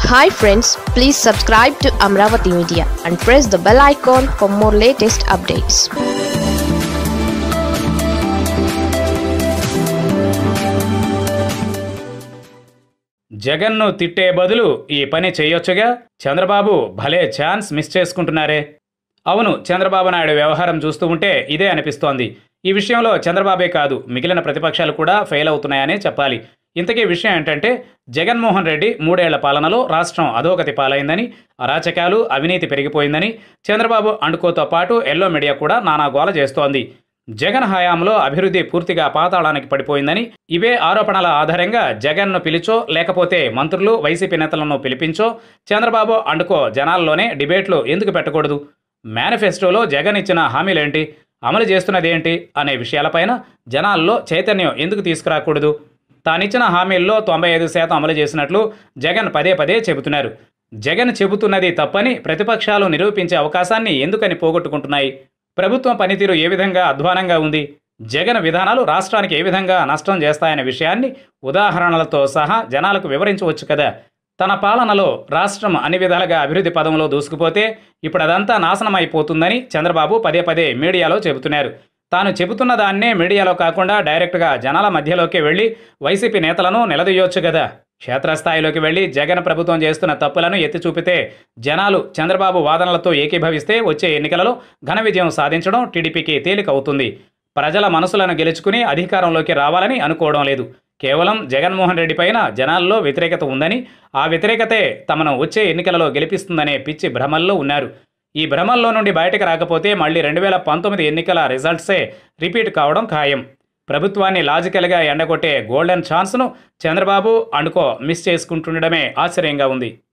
hi friends please subscribe to Amaravati media and press the bell icon for more latest updates జగన్ను తిట్టే బదులు ఈ పని చేయొచ్చుగా చంద్రబాబు భలే ఛాన్స్ మిస్ చేసుకుంటున్నారే అవును చంద్రబాబు నాయుడు వ్యవహారం చూస్తూ ఉంటే ఇదే అనిపిస్తోంది ఈ విషయంలో చంద్రబాబే కాదు మిగిలిన ప్రతిపక్షాలు కూడా ఫెయిల్ అవుతున్నాయనే చెప్పాలి ఇంతకీ విషయం ఏంటంటే జగన్మోహన్ రెడ్డి మూడేళ్ల పాలనలో రాష్ట్రం అధోగతి పాలైందని అరాచకాలు అవినీతి పెరిగిపోయిందని చంద్రబాబు అండుకోతో పాటు ఎల్లో మీడియా కూడా నానా గోల చేస్తోంది జగన్ హయాంలో అభివృద్ధి పూర్తిగా పాతాళానికి పడిపోయిందని ఇవే ఆరోపణల ఆధారంగా జగన్ను పిలిచో లేకపోతే మంత్రులు వైసీపీ నేతలను పిలిపించో చంద్రబాబు అండుకో జనాల్లోనే డిబేట్లు ఎందుకు పెట్టకూడదు మేనిఫెస్టోలో జగన్ ఇచ్చిన హామీలేంటి అమలు చేస్తున్నదేంటి అనే విషయాలపైన జనాల్లో చైతన్యం ఎందుకు తీసుకురాకూడదు తానిచ్చిన హామీల్లో తొంభై ఐదు శాతం అమలు చేసినట్లు జగన్ పదే పదే చెబుతున్నారు జగన్ చెబుతున్నది తప్పని ప్రతిపక్షాలు నిరూపించే అవకాశాన్ని ఎందుకని పోగొట్టుకుంటున్నాయి ప్రభుత్వం పనితీరు ఏ విధంగా అధ్వానంగా ఉంది జగన్ విధానాలు రాష్ట్రానికి ఏ విధంగా నష్టం చేస్తాయనే విషయాన్ని ఉదాహరణలతో సహా జనాలకు వివరించవచ్చు కదా తన పాలనలో రాష్ట్రం అన్ని విధాలుగా అభివృద్ధి పదంలో దూసుకుపోతే ఇప్పుడు అదంతా నాశనం అయిపోతుందని చంద్రబాబు పదే పదే మీడియాలో చెబుతున్నారు తాను చెబుతున్న దాన్నే మీడియాలో కాకుండా డైరెక్ట్గా జనాల మధ్యలోకి వెళ్ళి వైసీపీ నేతలను నిలదీయొచ్చు కదా క్షేత్రస్థాయిలోకి వెళ్ళి జగన్ ప్రభుత్వం చేస్తున్న తప్పులను ఎత్తి చూపితే జనాలు చంద్రబాబు వాదనలతో ఏకీభవిస్తే వచ్చే ఎన్నికలలో ఘన విజయం సాధించడం టీడీపీకి తేలిక అవుతుంది ప్రజల మనసులను గెలుచుకుని అధికారంలోకి రావాలని అనుకోవడం లేదు కేవలం జగన్మోహన్ రెడ్డి పైన జనాల్లో వ్యతిరేకత ఉందని ఆ వ్యతిరేకతే తమను వచ్చే ఎన్నికలలో గెలిపిస్తుందనే పిచ్చి భ్రమల్లో ఉన్నారు ఈ భ్రమల్లో నుండి బయటకు రాకపోతే మళ్ళీ రెండు వేల పంతొమ్మిది ఎన్నికల రిజల్ట్సే రిపీట్ కావడం ఖాయం ప్రభుత్వాన్ని లాజికల్గా ఎండగొట్టే గోల్డెన్ ఛాన్స్ను చంద్రబాబు అండుకో మిస్ చేసుకుంటుండడమే ఆశ్చర్యంగా ఉంది